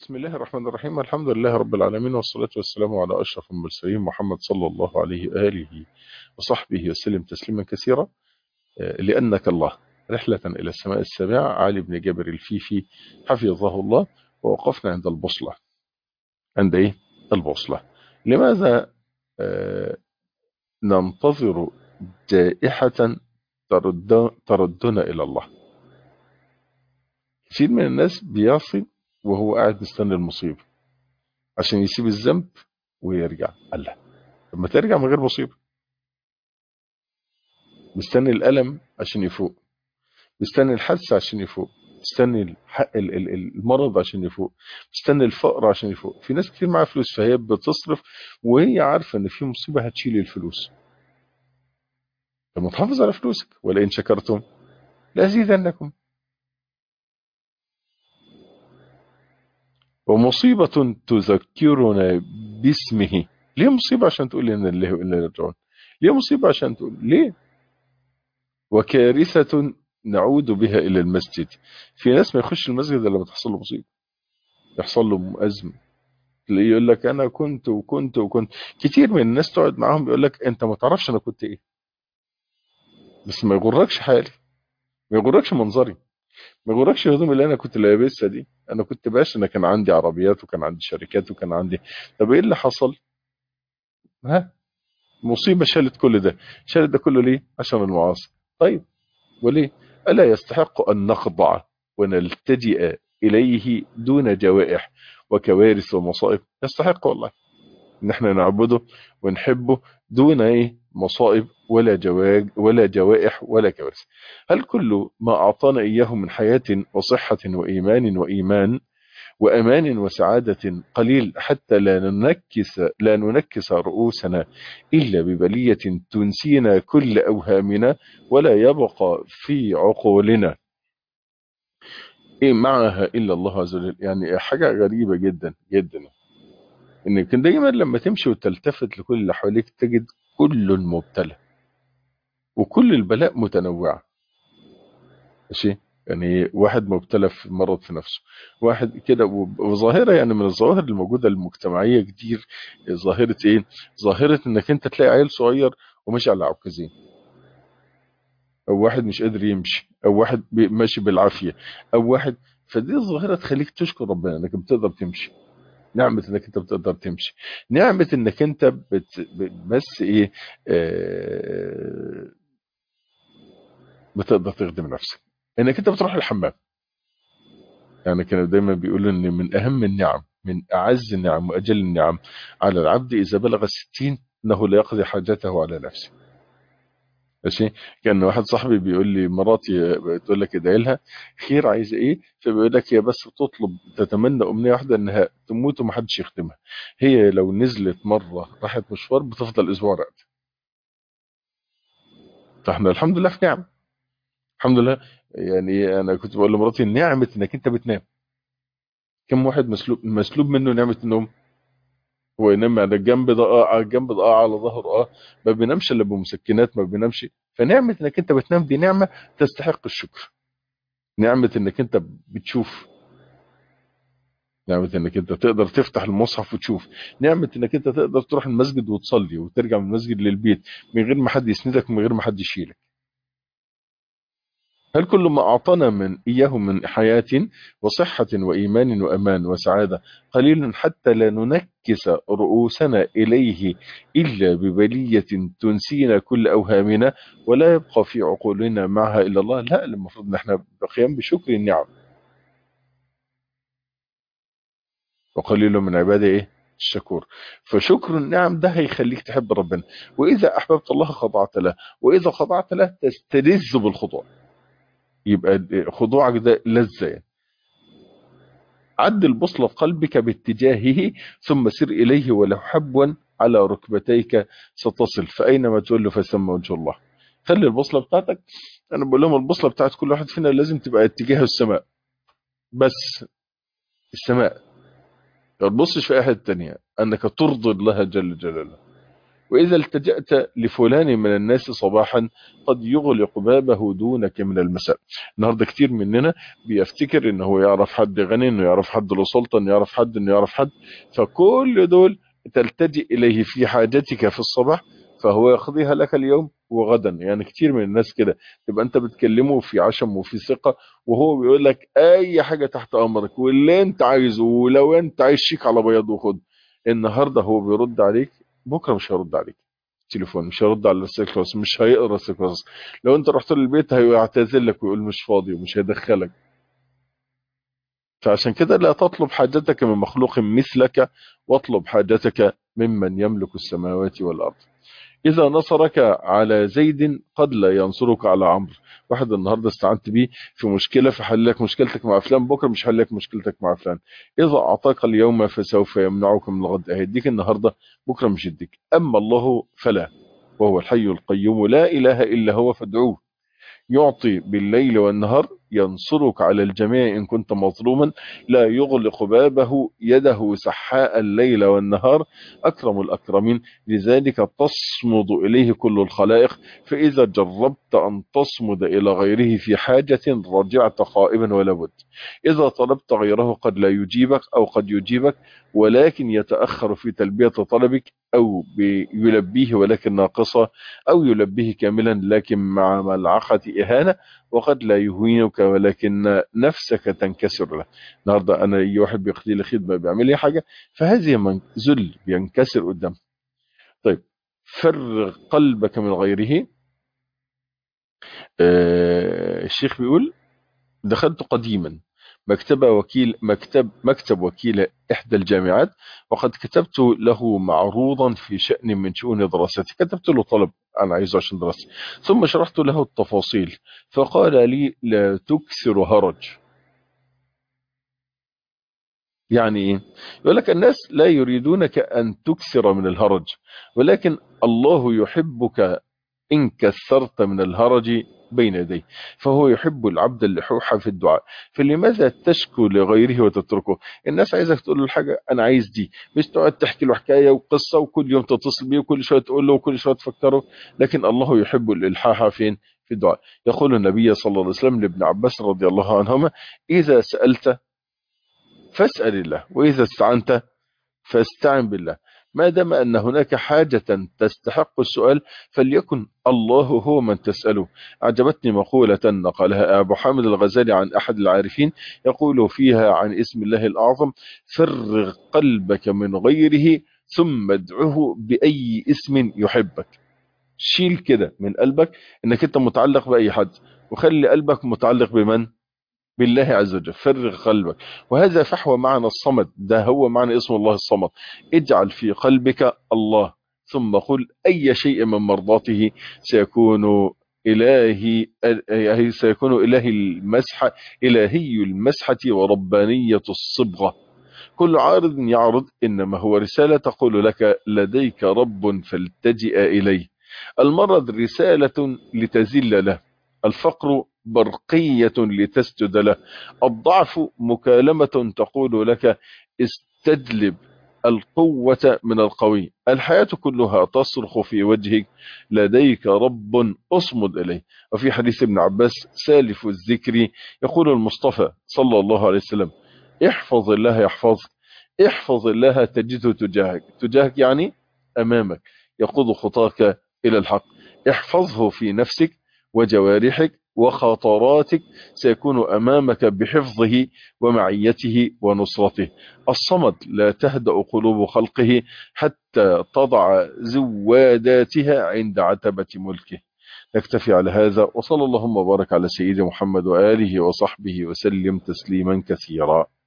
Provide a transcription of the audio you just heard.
بسم الله الرحمن الرحيم الحمد لله رب العالمين والصلاة والسلام على أشرف المرسلين محمد صلى الله عليه وآله وصحبه وسلم تسليما كثيرا لأنك الله رحلة إلى السماء السابعة علي بن جابر الفيفي حفظه الله ووقفنا عند البوصلة عند إيه؟ البوصلة لماذا آه ننتظر جائحة ترد تردنا إلى الله كثير من الناس بيصل وهو قاعد مستني المصيبة عشان يسيب الذنب ويرجع الله لما ترجع من غير مصيبة مستني الألم عشان يفوق مستني الحادثة عشان يفوق مستني المرض عشان يفوق مستني الفقر عشان يفوق في ناس كتير معاها فلوس فهي بتصرف وهي عارفة ان في مصيبة هتشيل الفلوس لما تحافظ على فلوسك ولئن شكرتم لأزيدنكم ومصيبة تذكرنا باسمه ليه مصيبة عشان تقول إن الله إلا يرجعون ليه مصيبة عشان تقول ليه وكارثة نعود بها إلى المسجد في ناس ما يخش المسجد إلا لما تحصل له مصيبة يحصل له أزمة تلاقيه يقول لك أنا كنت وكنت وكنت كتير من الناس تقعد معاهم يقول لك أنت ما تعرفش أنا كنت إيه بس ما يغركش حالي ما يغركش منظري ما يغركش الهدوم اللي انا كنت لابسها دي انا كنت باشا انا كان عندي عربيات وكان عندي شركات وكان عندي طب ايه اللي حصل ها مصيبة شالت كل ده شالت ده كله ليه عشان المعاصي طيب وليه ألا يستحق أن نخضع ونلتجئ إليه دون جوائح وكوارث ومصائب يستحق والله ان احنا نعبده ونحبه دون ايه مصائب ولا جواج ولا جوائح ولا كوارث هل كل ما اعطانا اياه من حياة وصحة وايمان وايمان وامان وسعادة قليل حتى لا ننكس لا ننكس رؤوسنا الا ببلية تنسينا كل اوهامنا ولا يبقى في عقولنا ايه معها الا الله عز وجل يعني حاجة غريبة جدا جدا انك دايما لما تمشي وتلتفت لكل اللي حواليك تجد كل مبتلى وكل البلاء متنوعة ماشي يعني واحد مبتلى في مرض في نفسه واحد كده وظاهرة يعني من الظواهر الموجودة المجتمعية كتير ظاهرة ايه ظاهرة انك انت تلاقي عيل صغير وماشي على عكازين او واحد مش قادر يمشي او واحد ماشي بالعافية او واحد فدي الظاهرة تخليك تشكر ربنا انك بتقدر تمشي نعمة انك انت بتقدر تمشي نعمة انك انت بت... بس ايه آه... بتقدر تخدم نفسك انك انت بتروح الحمام يعني كانوا دايما بيقولوا ان من اهم النعم من اعز النعم واجل النعم على العبد اذا بلغ الستين انه لا يقضي حاجته على نفسه ماشي كان واحد صاحبي بيقول لي مراتي بتقول لك ادعي لها خير عايزه ايه فبيقول لك هي بس بتطلب تتمنى امنيه واحده انها تموت ومحدش يخدمها هي لو نزلت مره راحت مشوار بتفضل اسبوع راقده فاحنا الحمد لله في نعم الحمد لله يعني انا كنت بقول لمراتي نعمه انك انت بتنام كم واحد مسلوب مسلوب منه نعمه النوم هو ينام على الجنب ده اه على الجنب ده اه على ظهره اه ما بينامش الا بمسكنات ما بينامش فنعمه انك انت بتنام دي نعمه تستحق الشكر نعمه انك انت بتشوف نعمه انك انت تقدر تفتح المصحف وتشوف نعمه انك انت تقدر تروح المسجد وتصلي وترجع من المسجد للبيت من غير ما حد يسندك من غير ما حد يشيلك هل كل ما أعطانا من إياه من حياة وصحة وإيمان وأمان وسعادة قليل حتى لا ننكس رؤوسنا إليه إلا ببلية تنسينا كل أوهامنا ولا يبقى في عقولنا معها إلا الله لا المفروض نحن بقيام بشكر النعم وقليل من عباده إيه الشكور فشكر النعم ده هيخليك تحب ربنا وإذا أحببت الله خضعت له وإذا خضعت له تستلذ بالخضوع يبقى خضوعك ده لذة عد البوصلة في قلبك باتجاهه ثم سر إليه ولو حبوا على ركبتيك ستصل فأينما تولوا فثم وجه الله خلي البوصلة بتاعتك أنا بقول لهم البوصلة بتاعت كل واحد فينا لازم تبقى اتجاه السماء بس السماء ما تبصش في أي حته تانية أنك ترضي الله جل جلاله وإذا التجأت لفلان من الناس صباحا قد يغلق بابه دونك من المساء النهاردة كتير مننا بيفتكر انه هو يعرف حد غني انه يعرف حد له سلطة انه يعرف حد انه يعرف حد فكل دول تلتجئ إليه في حاجتك في الصباح فهو يقضيها لك اليوم وغدا يعني كتير من الناس كده تبقى انت بتكلمه في عشم وفي ثقة وهو بيقول لك اي حاجة تحت امرك واللي انت عايزه ولو انت عايز شيك على بياض وخد النهاردة هو بيرد عليك بكرة مش هيرد عليك تليفون مش هيرد على الرسالة مش هيقرا الرسالة لو انت رحت للبيت هيعتذر لك ويقول مش فاضي ومش هيدخلك فعشان كده لا تطلب حاجتك من مخلوق مثلك واطلب حاجتك ممن يملك السماوات والأرض إذا نصرك على زيد قد لا ينصرك على عمرو واحد النهاردة استعنت بيه في مشكلة فحل لك مشكلتك مع فلان بكرة مش حل لك مشكلتك مع فلان إذا أعطاك اليوم فسوف يمنعك من الغد هيديك النهاردة بكرة مش يديك أما الله فلا وهو الحي القيوم لا إله إلا هو فادعوه يعطي بالليل والنهار ينصرك على الجميع إن كنت مظلوما لا يغلق بابه يده سحاء الليل والنهار أكرم الأكرمين لذلك تصمد إليه كل الخلائق فإذا جربت أن تصمد إلى غيره في حاجة رجعت خائبا ولا بد إذا طلبت غيره قد لا يجيبك أو قد يجيبك ولكن يتأخر في تلبية طلبك أو يلبيه ولكن ناقصة أو يلبيه كاملا لكن مع ملعقة إهانة وقد لا يهينك ولكن نفسك تنكسر له النهاردة أنا أي واحد بيقضي لي خدمة بيعمل لي حاجة فهذه من ذل بينكسر قدام طيب فرغ قلبك من غيره آه الشيخ بيقول دخلت قديما مكتب وكيل مكتب مكتب وكيل إحدى الجامعات وقد كتبت له معروضا في شأن من شؤون دراستي كتبت له طلب أنا عايزه عشان دراستي ثم شرحت له التفاصيل فقال لي لا تكسر هرج يعني ايه يقول لك الناس لا يريدونك أن تكسر من الهرج ولكن الله يحبك إن كثرت من الهرج بين يديه فهو يحب العبد اللحوح في الدعاء فلماذا تشكو لغيره وتتركه الناس عايزك تقول له الحاجة أنا عايز دي مش تقعد تحكي له حكاية وقصة وكل يوم تتصل بيه وكل شوية تقول له وكل شوية تفكره لكن الله يحب الإلحاح فين في الدعاء يقول النبي صلى الله عليه وسلم لابن عباس رضي الله عنهما إذا سألت فاسأل الله وإذا استعنت فاستعن بالله ما دام أن هناك حاجة تستحق السؤال فليكن الله هو من تسأله أعجبتني مقولة نقلها أبو حامد الغزالي عن أحد العارفين يقول فيها عن اسم الله الأعظم فرغ قلبك من غيره ثم ادعه بأي اسم يحبك شيل كده من قلبك انك انت متعلق بأي حد وخلي قلبك متعلق بمن بالله عز وجل فرغ قلبك وهذا فحوى معنى الصمد ده هو معنى اسم الله الصمد اجعل في قلبك الله ثم قل أي شيء من مرضاته سيكون إلهي سيكون إلهي المسحة إلهي المسحة وربانية الصبغة كل عارض يعرض إنما هو رسالة تقول لك لديك رب فالتجئ إليه المرض رسالة لتزل له الفقر برقية لتسجد له الضعف مكالمة تقول لك استجلب القوة من القوي الحياة كلها تصرخ في وجهك لديك رب أصمد إليه وفي حديث ابن عباس سالف الذكر يقول المصطفى صلى الله عليه وسلم احفظ الله يحفظك احفظ الله تجده تجاهك تجاهك يعني أمامك يقود خطاك إلى الحق احفظه في نفسك وجوارحك وخطراتك سيكون أمامك بحفظه ومعيته ونصرته الصمد لا تهدأ قلوب خلقه حتى تضع زواداتها عند عتبة ملكه نكتفي على هذا وصلى اللهم وبارك على سيدنا محمد وآله وصحبه وسلم تسليما كثيرا